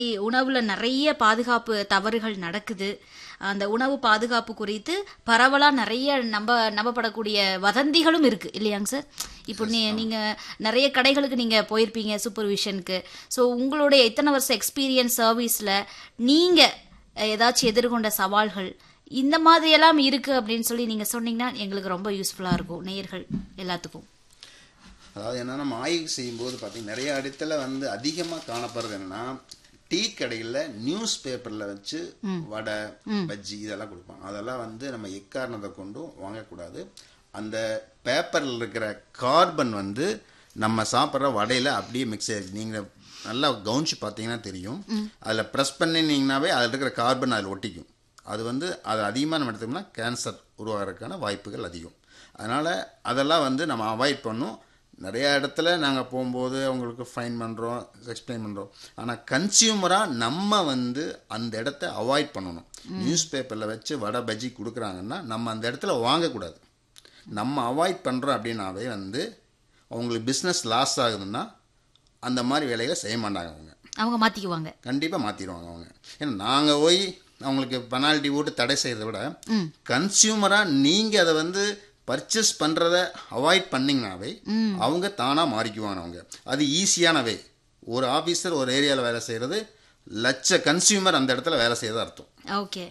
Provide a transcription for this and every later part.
உணவுல நிறைய பாதுகாப்பு தவறுகள் நடக்குது அந்த உணவு பாதுகாப்பு குறித்து பரவலா நிறைய நம்ப நம்பப்படக்கூடிய வதந்திகளும் இருக்கு இல்லையாங்க சார் இப்போ நீ நீங்க நிறைய கடைகளுக்கு நீங்க போயிருப்பீங்க சூப்பர்விஷனுக்கு ஸோ உங்களுடைய இத்தனை வருஷம் எக்ஸ்பீரியன்ஸ் சர்வீஸ்ல நீங்க ஏதாச்சும் எதிர்கொண்ட சவால்கள் இந்த மாதிரி எல்லாம் இருக்கு அப்படின்னு சொல்லி நீங்க சொன்னீங்கன்னா எங்களுக்கு ரொம்ப யூஸ்ஃபுல்லா இருக்கும் நேயர்கள் எல்லாத்துக்கும் அதாவது என்னன்னா நம்ம ஆய்வு செய்யும்போது பார்த்தீங்கன்னா நிறைய இடத்துல வந்து அதிகமாக காணப்படுறது என்னன்னா டீ கடையில் நியூஸ் பேப்பரில் வச்சு வடை பஜ்ஜி இதெல்லாம் கொடுப்பாங்க அதெல்லாம் வந்து நம்ம எக்காரணத்தை கொண்டும் வாங்கக்கூடாது அந்த பேப்பரில் இருக்கிற கார்பன் வந்து நம்ம சாப்பிட்ற வடையில் அப்படியே மிக்ஸ் ஆயிடுச்சு நீங்கள் நல்லா கவனிச்சு பார்த்தீங்கன்னா தெரியும் அதில் ப்ரெஸ் பண்ணினீங்கன்னாவே அதில் இருக்கிற கார்பன் அதில் ஒட்டிக்கும் அது வந்து அது அதிகமாக நம்ம எடுத்தோம்னா கேன்சர் உருவாகிறதுக்கான வாய்ப்புகள் அதிகம் அதனால் அதெல்லாம் வந்து நம்ம அவாய்ட் பண்ணணும் நிறைய இடத்துல நாங்கள் போகும்போது அவங்களுக்கு ஃபைன் பண்ணுறோம் எக்ஸ்பிளைன் பண்ணுறோம் ஆனால் கன்சியூமராக நம்ம வந்து அந்த இடத்த அவாய்ட் பண்ணணும் நியூஸ் பேப்பரில் வச்சு வடை பஜ்ஜி கொடுக்குறாங்கன்னா நம்ம அந்த இடத்துல வாங்கக்கூடாது நம்ம அவாய்ட் பண்ணுறோம் அப்படின்னாவே வந்து அவங்களுக்கு பிஸ்னஸ் லாஸ் ஆகுதுன்னா அந்த மாதிரி வேலைகளை செய்ய மாட்டாங்க அவங்க அவங்க மாத்திக்குவாங்க கண்டிப்பாக மாற்றிடுவாங்க அவங்க ஏன்னா நாங்கள் போய் அவங்களுக்கு பெனால்ட்டி போட்டு தடை செய்கிறத விட கன்சியூமராக நீங்கள் அதை வந்து பர்ச்சேஸ் பண்ணுறத அவாய்ட் பண்ணிங்கனாவே அவங்க தானாக மாறிக்குவாங்க அவங்க அது ஈஸியான வே ஒரு ஆஃபீஸர் ஒரு ஏரியாவில் வேலை செய்கிறது லட்ச கன்சியூமர் அந்த இடத்துல வேலை செய்யறதா அர்த்தம் ஓகே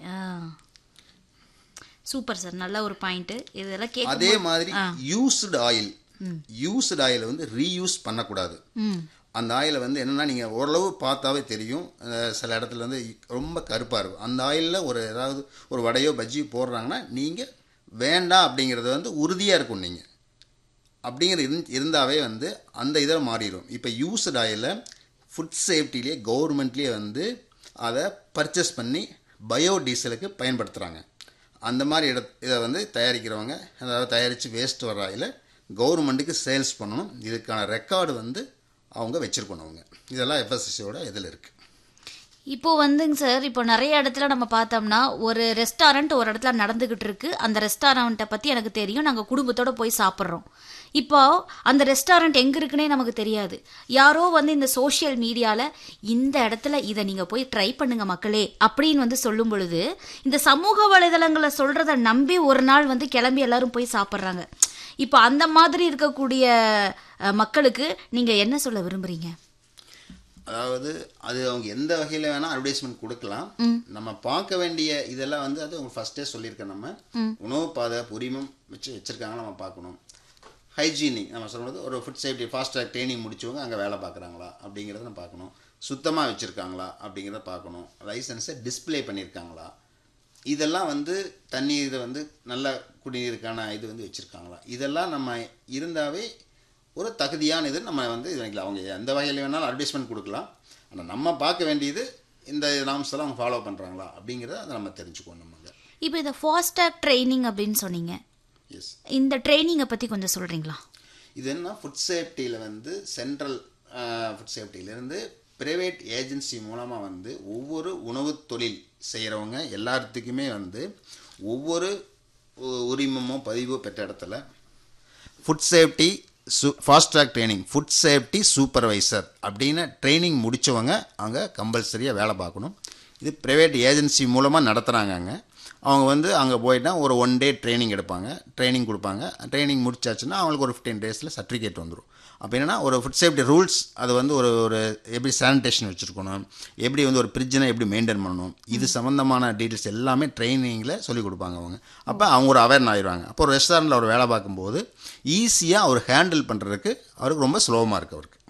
சூப்பர் சார் நல்ல ஒரு பாயிண்ட் இதெல்லாம் கேட்கும் அதே மாதிரி யூஸ்டு ஆயில் யூஸ்டு ஆயில் வந்து ரீயூஸ் பண்ணக்கூடாது அந்த ஆயிலை வந்து என்னென்னா நீங்கள் ஓரளவு பார்த்தாவே தெரியும் அஹ் சில இடத்துல வந்து ரொம்ப கருப்பாக இருக்கும் அந்த ஆயிலில் ஒரு ஏதாவது ஒரு வடையோ பஜ்ஜியோ போடுறாங்கன்னா நீங்கள் வேண்டாம் அப்படிங்கிறது வந்து உறுதியாக இருக்கும் நீங்கள் அப்படிங்கிறது இருந் இருந்தாவே வந்து அந்த இதில் மாறிடும் இப்போ யூஸ்டு ஆயிலில் ஃபுட் சேஃப்டிலேயே கவர்மெண்ட்லேயே வந்து அதை பர்ச்சேஸ் பண்ணி பயோடீசலுக்கு பயன்படுத்துகிறாங்க அந்த மாதிரி இட இதை வந்து தயாரிக்கிறவங்க அதாவது தயாரித்து வேஸ்ட் வர ஆயில கவர்மெண்ட்டுக்கு சேல்ஸ் பண்ணணும் இதுக்கான ரெக்கார்டு வந்து அவங்க வச்சுருக்கணும் அவங்க இதெல்லாம் எஃப்எஸ்எஸ்சியோட இதில் இருக்குது இப்போ வந்துங்க சார் இப்போ நிறைய இடத்துல நம்ம பார்த்தோம்னா ஒரு ரெஸ்டாரண்ட் ஒரு இடத்துல நடந்துகிட்டு இருக்கு அந்த ரெஸ்டாரண்ட்டை பத்தி எனக்கு தெரியும் நாங்க குடும்பத்தோட போய் சாப்பிட்றோம் இப்போ அந்த ரெஸ்டாரண்ட் எங்க இருக்குன்னே நமக்கு தெரியாது யாரோ வந்து இந்த சோஷியல் மீடியால இந்த இடத்துல இதை நீங்க போய் ட்ரை பண்ணுங்க மக்களே அப்படின்னு வந்து சொல்லும் பொழுது இந்த சமூக வலைதளங்களை சொல்றத நம்பி ஒரு நாள் வந்து கிளம்பி எல்லாரும் போய் சாப்பிட்றாங்க இப்போ அந்த மாதிரி இருக்கக்கூடிய அஹ், மக்களுக்கு நீங்க என்ன சொல்ல விரும்புறீங்க அதாவது அது அவங்க எந்த வகையில் வேணால் அட்வர்டைஸ்மெண்ட் கொடுக்கலாம் நம்ம பார்க்க வேண்டிய இதெல்லாம் வந்து அது அவங்க ஃபஸ்ட்டே சொல்லியிருக்கேன் நம்ம உணவு பாதுகாப்பு உரிமம் வச்சு வச்சுருக்காங்க நம்ம பார்க்கணும் ஹைஜீனிக் நம்ம சொல்கிறது ஒரு food safety fast track training முடிச்சவங்க அங்கே வேலை பார்க்குறாங்களா அப்படிங்கிறத நம்ம பார்க்கணும் சுத்தமாக வச்சுருக்காங்களா அப்படிங்கிறத பார்க்கணும் லைசன்ஸை டிஸ்ப்ளே பண்ணியிருக்காங்களா இதெல்லாம் வந்து தண்ணீர் இதை வந்து நல்ல குடிநீருக்கான இது வந்து வச்சுருக்காங்களா இதெல்லாம் நம்ம இருந்தாவே ஒரு தகுதியான இது நம்ம வந்து இது பண்ணிக்கலாம் அவங்க எந்த வகையில் வேணாலும் அட்வைஸ்மெண்ட் கொடுக்கலாம் ஆனால் நம்ம பார்க்க வேண்டியது இந்த நாம்ஸ் எல்லாம் அவங்க ஃபாலோ பண்ணுறாங்களா அப்படிங்கிறத அதை நம்ம தெரிஞ்சுக்கணும் நம்ம இப்போ இந்த ஃபாஸ்டாக் ட்ரைனிங் அப்படின்னு சொன்னீங்க எஸ் இந்த ட்ரைனிங்கை பற்றி கொஞ்சம் சொல்கிறீங்களா இது என்ன ஃபுட் சேஃப்டியில் வந்து சென்ட்ரல் ஃபுட் சேஃப்டியிலேருந்து ப்ரைவேட் ஏஜென்சி மூலமாக வந்து ஒவ்வொரு உணவு தொழில் செய்கிறவங்க எல்லாத்துக்குமே வந்து ஒவ்வொரு உ- உரிமமோ பதிவோ பெற்ற இடத்துல ஃபுட் சேஃப்டி சு fast track training food safety supervisor அப்படின்னு ட்ரைனிங் முடித்தவங்க அங்கே கம்பல்சரியாக வேலை பார்க்கணும் இது ப்ரைவேட் ஏஜென்சி மூலமாக நடத்துகிறாங்க அங்கே அவங்க வந்து அங்கே போயிட்டா ஒரு ஒன் டே ட்ரைனிங் எடுப்பாங்க ட்ரைனிங் கொடுப்பாங்க ட்ரைனிங் முடிச்சாச்சுன்னா அவங்களுக்கு ஒரு ஃபிஃப்டீன் டேஸில் சர்டிஃபிகேட் வந்துடும் அப்போ என்னன்னா ஒரு ஃபுட் சேஃப்டி ரூல்ஸ் அது வந்து ஒரு ஒரு எப்படி சானிடேஷன் வச்சுருக்கணும் எப்படி வந்து ஒரு ஃப்ரிட்ஜனை எப்படி மெயின்டைன் பண்ணணும் இது சம்மந்தமான டீட்டெயில்ஸ் எல்லாமே ட்ரைனிங்கில் சொல்லிக் கொடுப்பாங்க அவங்க அப்போ அவங்க ஒரு அவேர்ன் ஆயிடுவாங்க அப்போ ஒரு ரெஸ்டாரண்ட்டில் அவர் வேலை பார்க்கும்போது ஈஸியாக அவர் ஹேண்டில் பண்ணுறதுக்கு அவருக்கு ரொம்ப ஸ்லோவமாக இருக்குது அவருக்கு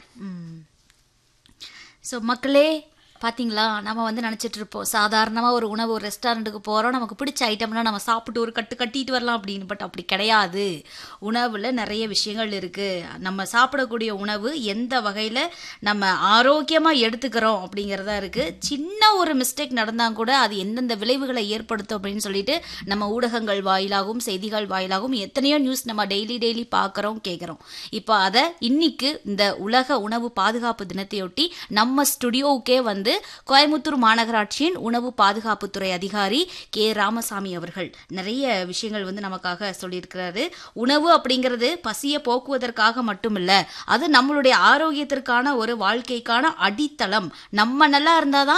ஸோ மக்களே பாத்தீங்களா நம்ம வந்து நினச்சிட்டு இருப்போம் சாதாரணமாக ஒரு உணவு ஒரு ரெஸ்டாரண்ட்டுக்கு போகிறோம் நமக்கு பிடிச்ச ஐட்டம்லாம் நம்ம சாப்பிட்டு ஒரு கட்டு கட்டிட்டு வரலாம் அப்படின்னு பட் அப்படி கிடையாது உணவில் நிறைய விஷயங்கள் இருக்குது நம்ம சாப்பிடக்கூடிய உணவு எந்த வகையில் நம்ம ஆரோக்கியமாக எடுத்துக்கிறோம் அப்படிங்கிறதா இருக்குது சின்ன ஒரு மிஸ்டேக் நடந்தால் கூட அது எந்தெந்த விளைவுகளை ஏற்படுத்தும் அப்படின்னு சொல்லிட்டு நம்ம ஊடகங்கள் வாயிலாகவும் செய்திகள் வாயிலாகவும் எத்தனையோ நியூஸ் நம்ம டெய்லி டெய்லி பார்க்குறோம் கேட்குறோம் இப்போ அதை இன்னைக்கு இந்த உலக உணவு பாதுகாப்பு தினத்தையொட்டி நம்ம ஸ்டுடியோவுக்கே வந்து சொல்லியிருக்கிறாரு கோயமுத்தூர் மாநகராட்சியின் உணவு பாதுகாப்புத்துறை அதிகாரி கே ராமசாமி அவர்கள் நிறைய விஷயங்கள் வந்து நமக்காக சொல்லியிருக்கிறாரு உணவு அப்படிங்கிறது பசியை போக்குவதற்காக மட்டுமில்ல அது நம்மளுடைய ஆரோக்கியத்திற்கான ஒரு வாழ்க்கைக்கான அடித்தளம் நம்ம நல்லா இருந்தாதான்